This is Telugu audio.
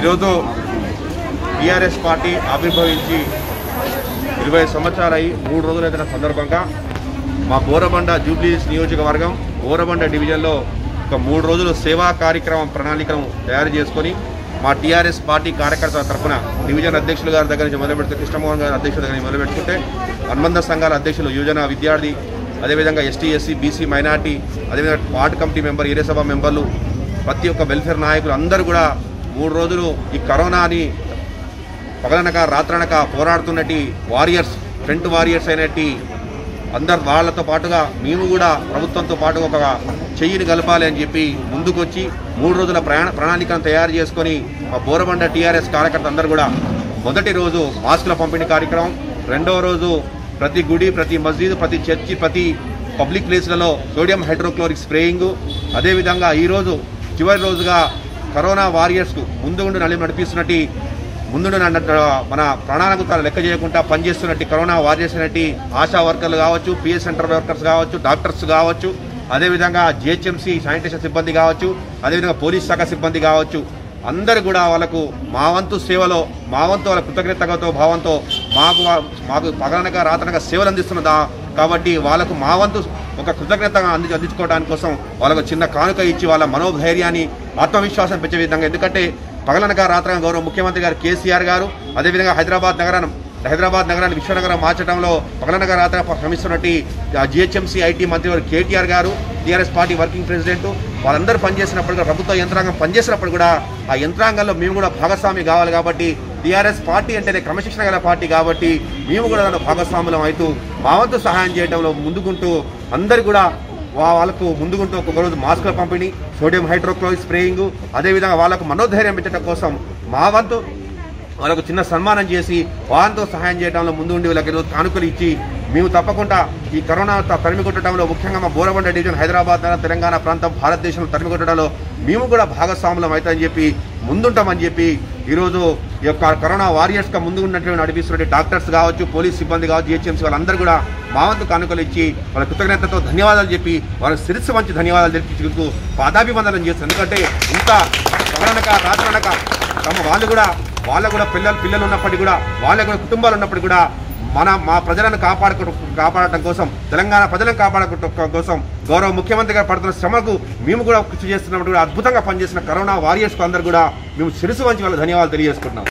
ఈరోజు టీఆర్ఎస్ పార్టీ ఆవిర్భవించి ఇరవై సంవత్సరాలు అయి మూడు రోజులైన సందర్భంగా మా బోరబండ జూబ్లీస్ నియోజకవర్గం బోరబండ డివిజన్లో ఒక మూడు రోజులు సేవా కార్యక్రమం ప్రణాళికను తయారు చేసుకొని మా టీఆర్ఎస్ పార్టీ కార్యకర్తల తరఫున డివిజన్ అధ్యక్షులు గారి దగ్గర నుంచి మొదలుపెడితే కృష్ణమోహన్ గారి అధ్యక్షుల దగ్గర నుంచి మొదలుపెట్టుకుంటే అనుబంధ సంఘాల అధ్యక్షులు యువజన విద్యార్థి అదేవిధంగా ఎస్టీ ఎస్సీ బీసీ మైనార్టీ అదేవిధంగా వార్డు కమిటీ మెంబర్ ఏరియసభ మెంబర్లు ప్రతి ఒక్క వెల్ఫేర్ నాయకులు అందరూ కూడా మూడు రోజులు ఈ కరోనాని పగలనక రాత్రనక పోరాడుతున్నటి వారియర్స్ ఫ్రంట్ వారియర్స్ అయినట్టి అందరు వాళ్ళతో పాటుగా మేము కూడా ప్రభుత్వంతో పాటు ఒక చెయ్యిని కలపాలి అని చెప్పి ముందుకొచ్చి మూడు రోజుల ప్రయాణ ప్రణాళికను తయారు చేసుకొని మా బోరబండ టీఆర్ఎస్ కార్యకర్త అందరూ కూడా మొదటి రోజు మాస్కుల పంపిణీ కార్యక్రమం రెండవ రోజు ప్రతి గుడి ప్రతి మస్జిద్ ప్రతి చర్చి ప్రతి పబ్లిక్ ప్లేస్లలో సోడియం హైడ్రోక్లోరిక్ స్ప్రేయింగ్ అదేవిధంగా ఈరోజు చివరి రోజుగా కరోనా వారియర్స్కు ముందు ఉండి నలి నడిపిస్తున్నట్టు ముందు మన ప్రాణాలకు తాను లెక్క చేయకుండా పనిచేస్తున్నట్టు కరోనా వారియర్స్ అనేటి ఆశా వర్కర్లు కావచ్చు పిఎస్ సెంటర్ వర్కర్స్ కావచ్చు డాక్టర్స్ కావచ్చు అదేవిధంగా జిహెచ్ఎంసీ శానిటేషన్ సిబ్బంది కావచ్చు అదేవిధంగా పోలీస్ శాఖ సిబ్బంది కావచ్చు అందరు కూడా వాళ్ళకు మా వంతు సేవలో మా వంతు వాళ్ళ కృతజ్ఞతతో భావంతో మాకు వా- మాకు పగలనక రాతనక సేవలు అందిస్తున్నదా కాబట్టి వాళ్ళకు మా వంతు ఒక కృతజ్ఞతగా అంది అందించుకోవడానికి కోసం వాళ్ళకు చిన్న కానుక ఇచ్చి వాళ్ళ మనోధైర్యాన్ని ఆత్మవిశ్వాసం పెంచే విధంగా ఎందుకంటే పగలనక రాత్రగా గౌరవ ముఖ్యమంత్రి గారు కేసీఆర్ గారు అదేవిధంగా హైదరాబాద్ నగరాన్ని హైదరాబాద్ నగరాన్ని విశ్వనగరం మార్చడంలో పగలనగర రాత్రి శ్రమిస్తున్నట్టు జిహెచ్ఎంసీ ఐటీ మంత్రి వారు కేటీఆర్ గారు టీఆర్ఎస్ పార్టీ వర్కింగ్ ప్రెసిడెంట్ వాళ్ళందరూ పనిచేసినప్పుడు కూడా ప్రభుత్వ యంత్రాంగం పనిచేసినప్పుడు కూడా ఆ యంత్రాంగంలో మేము కూడా భాగస్వామి కావాలి కాబట్టి టీఆర్ఎస్ పార్టీ అంటేనే క్రమశిక్షణ గల పార్టీ కాబట్టి మేము కూడా దానిలో భాగస్వాములం అవుతూ మా వంతు సహాయం చేయడంలో ముందుకుంటూ అందరు కూడా వా- వాళ్ళకు ముందుకుంటూ ఒక్కొక్క రోజు మాస్కుల పంపిణీ సోడియం హైడ్రోక్లోరిక్ స్ప్రేయింగ్ అదేవిధంగా వాళ్ళకు మనోధైర్యం పెట్టడం కోసం మా వంతు వాళ్ళకు చిన్న సన్మానం చేసి వాళ్ళతో సహాయం చేయడంలో ముందు ఉండి వీళ్ళకి ఈరోజు కానుకలు ఇచ్చి మేము తప్పకుండా ఈ కరోనా త- తరిమి కొట్టడంలో ముఖ్యంగా మా బోరబండ డివిజన్ హైదరాబాద్ నగరం, తెలంగాణ ప్రాంతం భారతదేశంలో తరిమి కొట్టడంలో మేము కూడా భాగస్వాములం అవుతామని చెప్పి ముందుంటామని చెప్పి ఈరోజు ఈ యొక్క కరోనా వారియర్స్గా ముందు ఉన్నటువంటి నడిపిస్తున్న డాక్టర్స్ కావచ్చు పోలీస్ సిబ్బంది కావచ్చు జిహెచ్ఎంసీ వాళ్ళందరూ కూడా మా వంతు కానుకలు ఇచ్చి వాళ్ళ కృతజ్ఞతతో ధన్యవాదాలు చెప్పి వాళ్ళ శిరస్సు మంచి ధన్యవాదాలు తెలిపించుకుంటూ పాదాభివందనం చేస్తారు ఎందుకంటే ఇంత పగలనక రాత్రనక తమ వాళ్ళు కూడా వాళ్ళ కూడా పిల్లలు పిల్లలు ఉన్నప్పటికీ కూడా వాళ్ళ కూడా కుటుంబాలు ఉన్నప్పటికీ కూడా మన మా ప్రజలను కాపాడుకు కాపాడటం కోసం తెలంగాణ ప్రజలను కాపాడటం కోసం గౌరవ ముఖ్యమంత్రి గారు పడుతున్న శ్రమకు మేము కూడా కృషి చేస్తున్నప్పుడు కూడా అద్భుతంగా పనిచేసిన కరోనా వారియర్స్కు అందరూ కూడా మేము శిరసు వంచి వాళ్ళ ధన్యవాదాలు తెలియజేసుకుంటున్నాం